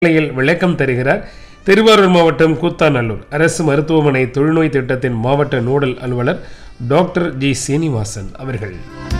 நிலையில் விளக்கம் தருகிறார் திருவாரூர் மாவட்டம் கூத்தாநல்லூர் அரசு மருத்துவமனை தொழுநோய் திட்டத்தின் மாவட்ட நோடல் அலுவலர் டாக்டர் ஜி சீனிவாசன் அவர்கள்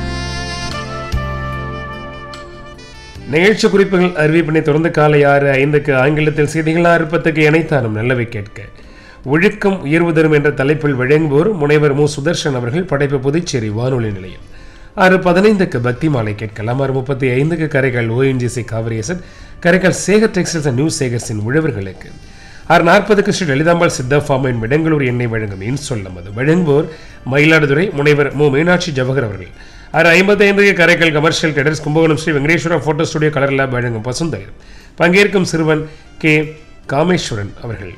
நிகழ்ச்சி குறிப்புகள் அறிவிப்பினை தொடர்ந்து காலை ஆறு ஐந்துக்கு ஆங்கிலத்தில் செய்திகள் ஆறு பத்துக்கு இணைத்தானும் நல்லவை கேட்க ஒழுக்கம் உயர்வு தரும் என்ற தலைப்பில் வழங்குவோர் முனைவர் மு சுதர்ஷன் அவர்கள் படைப்பு புதுச்சேரி வானொலி நிலையம் ஆறு பதினைந்துக்கு பக்தி மாலை கேட்கலாம் ஆறு முப்பத்தி ஐந்துக்கு கரைகள் ஓஎன்ஜிசி காவிரியசன் கரைகள் சேகர் டெக்ஸ்டைல்ஸ் அண்ட் நியூ சேகர்ஸின் உழவர்களுக்கு ஆறு நாற்பதுக்கு ஸ்ரீ லலிதாம்பாள் சித்தா ஃபார்மின் விடங்களூர் எண்ணெய் வழங்கும் இன் சொல்லம் அது வழங்குவோர் மயிலாடுதுறை முனைவர் மு மீனாட்சி ஜவஹர் அவர்கள் ஆறு ஐம்பத்தி ஐந்துக்கு Karaikal commercial traders Kumbakonam Sri Venkateswara photo studio colour lab வழங்கும் பசுந்தயிர் பங்கேற்கும் சிறுவன் கே காமேஸ்வரன் அவர்கள்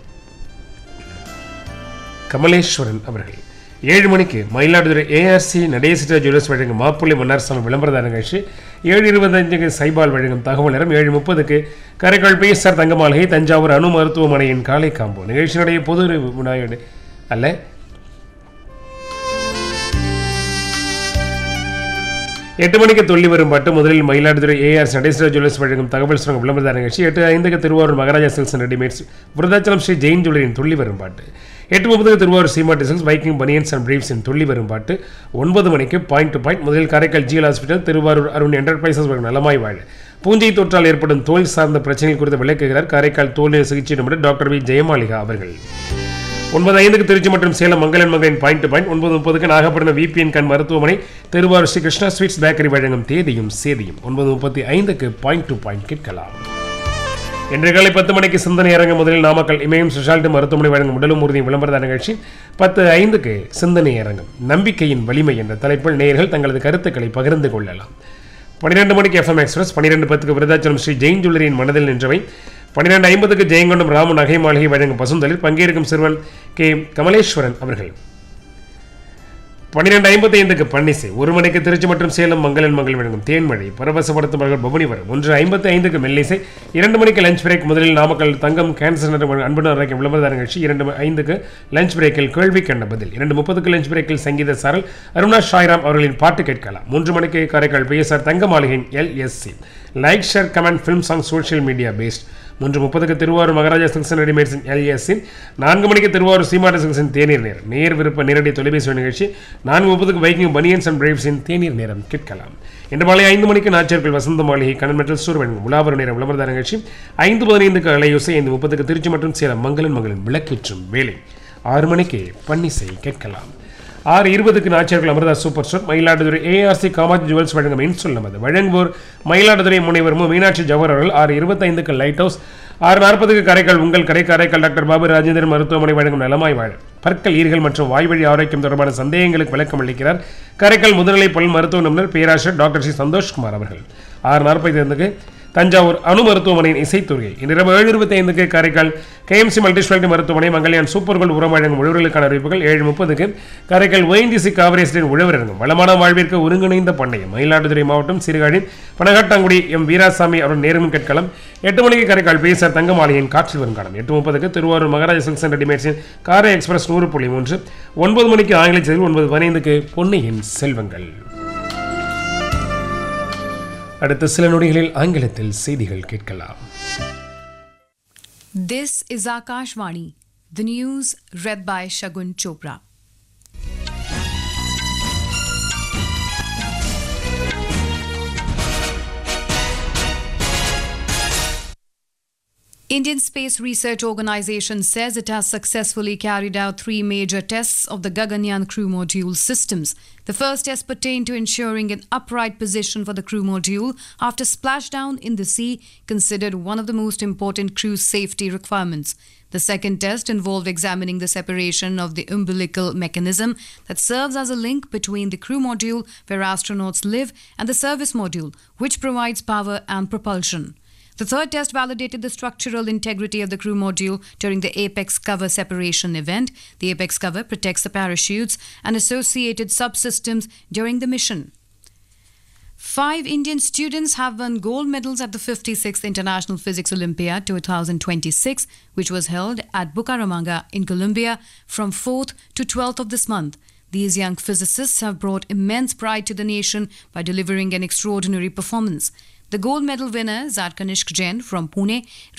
கமலேஸ்வரன் அவர்கள் ஏழு மணிக்கு மயிலாடுதுறை ஏஆர்சி நடேசிட்டா ஜுவல்லர்ஸ் வழங்கும் மாப்பிள்ளை மன்னார்சாமி விளம்பரதார நிகழ்ச்சி ஏழு இருபத்தஞ்சுக்கு சைபால் வழங்கும் தகவல் நேரம் ஏழு முப்பதுக்கு கரைக்கால் பிஎஸ்ஆர் தங்கமாளிகை தஞ்சாவூர் அணு மருத்துவமனையின் காலை காம்போ நிகழ்ச்சியினுடைய பொது விநாயகர் அல்ல எட்டு மணிக்கு துள்ளி வரும் பாட்டு முதலில் மயிலாடுதுறை ஏஆர் நடேஸ்வர ஜுவல்லர்ஸ் வழங்கும் தகவல் சுரங்க விளம்பரதார நிகழ்ச்சி எட்டு ஐந்துக்கு Thiruvarur Maharaja silks and readymades Virudhachalam Sri Jain ஜுவல்லரின் துள்ளி வரும் பாட்டு எட்டு முப்பதுக்கு திருவாரூர் சீமாட்டி சில்ஸ் பைக்கிங் பனியன்ஸ் அண்ட் பிரீவ்ஸின் துள்ளி வரும் பாட்டு ஒன்பது மணிக்கு பாயிண்ட் டு பாயிண்ட் முதலில் Karaikal GL hospital Thiruvarur Arun enterprises வழங்கும் நலமாய் வாழ பூஞ்சை தொற்றால் ஏற்படும் தோல் சார்ந்த பிரச்சனைகள் குறித்து விளக்குகிறார் காரைக்கால் தோல் சிகிச்சை நிபுணர் டாக்டர் வி ஜெயமாலிகா அவர்கள் ஒன்பது ஐந்துக்கு திருச்சி மற்றும் சேலம் மங்களன் மகளின் பாயிண்ட் டு பாயிண்ட் ஒன்பது முப்பதுக்கு நாகப்பட்டினம் விபிஎன் கண் மருத்துவமனை திருவாரூர் ஸ்ரீ கிருஷ்ணா ஸ்வீட்ஸ் பேக்கரி வழங்கும் தேதியும் சேதியும் ஒன்பது முப்பத்தி ஐந்துக்கு பாயிண்ட் டு பாயிண்ட் கேட்கலாம் இன்று காலை பத்து மணிக்கு சிந்தனை அரங்க முதலில் நாமக்கல் இமயம் ஸ்பெஷாலிட்டி மருத்துவமனை வழங்கும் உடலும் உறுதியும் விளம்பரத நிகழ்ச்சி பத்து ஐந்துக்கு சிந்தனை அரங்கம் நம்பிக்கையின் வலிமை என்ற தலைப்பில் நேயர்கள் தங்களது கருத்துக்களை பகிர்ந்து கொள்ளலாம் பன்னிரெண்டு மணிக்கு எஃப்எம் எக்ஸ்பிரஸ் பன்னிரெண்டு பத்துக்கு விருதாச்சலம் ஸ்ரீ ஜெயின் ஜுவல்லரியின் மனதில் நின்றவை பன்னிரெண்டு ஐம்பதுக்கு ஜெயங்கொண்டம் ராமு நகை மாளிகை வழங்கும் பசுந்தலில் பங்கேற்கும் சிறுவன் கே கமலேஸ்வரன் அவர்கள் பன்னிரெண்டு ஐம்பத்தி ஐந்துக்கு பன்னிசை ஒரு மணிக்கு திருச்சி மற்றும் சேலம் மங்களன் மங்கள் வழங்கும் தேன்மழை பரவசப்படுத்தும் மகள் பவனிவரம் ஒன்று ஐம்பத்தி ஐந்துக்கு மெல்லிசை இரண்டு மணிக்கு லஞ்ச் பிரேக் முதலில் நாமக்கல் தங்கம் கேன்சர் நிறுவனம் அன்புடன் அரைக்கும் விளம்பரதார நிகழ்ச்சி இரண்டு ஐந்துக்கு லஞ்ச் பிரேக்கில் கேள்வி கண்ட பதில் இரண்டு முப்பதுக்கு லஞ்ச் பிரேக்கில் சங்கீத சாரல் அருணா ஷாய்ராம் அவர்களின் பாட்டு கேட்கலாம் மூன்று மணிக்கு காரைக்கால் பிஎஸ்ஆர் தங்க மாளிகையின் LSC like share comment film song social media based மூன்று முப்பதுக்கு திருவாரூர் மகாராஜா சிங்சன் ரெடிமேட்ஸின் எல்எஸ்ஸின் நான்கு மணிக்கு திருவாரூர் சீமாட்ட சிங்சன் தேநீர் நேரம் நேர் விருப்ப நேரடி தொலைபேசி நிகழ்ச்சி நான்கு முப்பதுக்கு பைக்கிங் பனியன்ஸ் அண்ட் பிரேவ்ஸின் தேநீர் நேரம் கேட்கலாம் இன்று மாலை ஐந்து மணிக்கு நாச்சர்கள் வசந்த மாளிகை கண்ணன் மெட்டல் ஸ்டோர் வழங்கும் உலாவர நேரம் விளம்பரதார நிகழ்ச்சி ஐந்து பதினைந்துக்கு அலையோசை ஐந்து முப்பதுக்கு திருச்சி மற்றும் சேலம் மங்களன் மகளின் விளக்கேற்றும் வேலை ஆறு மணிக்கு பன்னிசை கேட்கலாம் ஆறு இருபதுக்கு நாச்சியர்கள் Amirtha super store Mayiladuthurai ARC காமாஜி ஜுவல்ஸ் வழங்கும் இன் சொல்லும் அது வழங்குவோர் மயிலாடுதுறை முனைவர் மு மீனாட்சி ஜவஹர் அவர்கள் ஆறு இருபத்தைந்துக்கு லைட் ஹவுஸ் ஆறு நாற்பதுக்கு கரைக்கால் உங்கள் கடை காரைக்கால் டாக்டர் பாபு ராஜேந்திரன் மருத்துவமனை வழங்கும் நலமாய் வாழ பற்கள் ஈர்கள் மற்றும் வாய்வழி ஆரோக்கியம் தொடர்பான சந்தேகங்களுக்கு விளக்கம் அளிக்கிறார் காரைக்கால் முதுநிலை பல் மருத்துவ நிபுணர் பேராசர் டாக்டர் சி சந்தோஷ்குமார் அவர்கள் ஆறு நாற்பத்தி ஐந்துக்கு தஞ்சாவூர் அணு மருத்துவமனையின் இசைத்துறை இன்றிரவு ஏழு இருபத்தி ஐந்துக்கு காரைக்கால் கேஎம்சி மல்டி ஸ்பெஷாலிட்டி மருத்துவமனை மங்கல்யான் சூப்பர் கோல் உரம் வழங்கும் உழவர்களுக்கான அறிவிப்புகள் ஏழு முப்பதுக்கு காரைக்கால் ஒயின்டிசி காவிரிஸ்டின் உழவர் இறங்கும் வளமான வாழ்விற்கு ஒருங்கிணைந்த பண்ணையம் மயிலாடுதுறை மாவட்டம் சிறுகாழின் பனகாட்டாங்குடி எம் வீராசாமி அவர்கள் நேரும் கேட்கலாம் எட்டு மணிக்கு காரைக்கால் பேசர் தங்க மாளிகையின் காற்றில் வரும் காலம் எட்டு முப்பதுக்கு திருவாரூர் மகாராஜா சிங்சன் ரெடிமேட்ஸின் காரை எக்ஸ்பிரஸ் நூறு புள்ளி மூன்று ஒன்பது மணிக்கு ஆங்கில செய்திகள் ஒன்பது பதினைந்துக்கு பொன்னியின் செல்வங்கள் அடுத்த சில நொடிகளில் ஆங்கிலத்தில் செய்திகள் கேட்கலாம் This is Akashvani, the news read by Shagun Chopra. Indian Space Research Organization says it has successfully carried out three major tests of the Gaganyaan crew module systems. The first test pertained to ensuring an upright position for the crew module after splashdown in the sea, considered one of the most important crew safety requirements. The second test involved examining the separation of the umbilical mechanism that serves as a link between the crew module where astronauts live and the service module, which provides power and propulsion. The third test validated the structural integrity of the crew module during the apex cover separation event. The apex cover protects the parachutes and associated subsystems during the mission. Five Indian students have won gold medals at the 56th International Physics Olympiad 2026, which was held at Bucaramanga in Colombia from 4th to 12th of this month. These young physicists have brought immense pride to the nation by delivering an extraordinary performance. The gold medal winners are Kanishk Jain from Pune,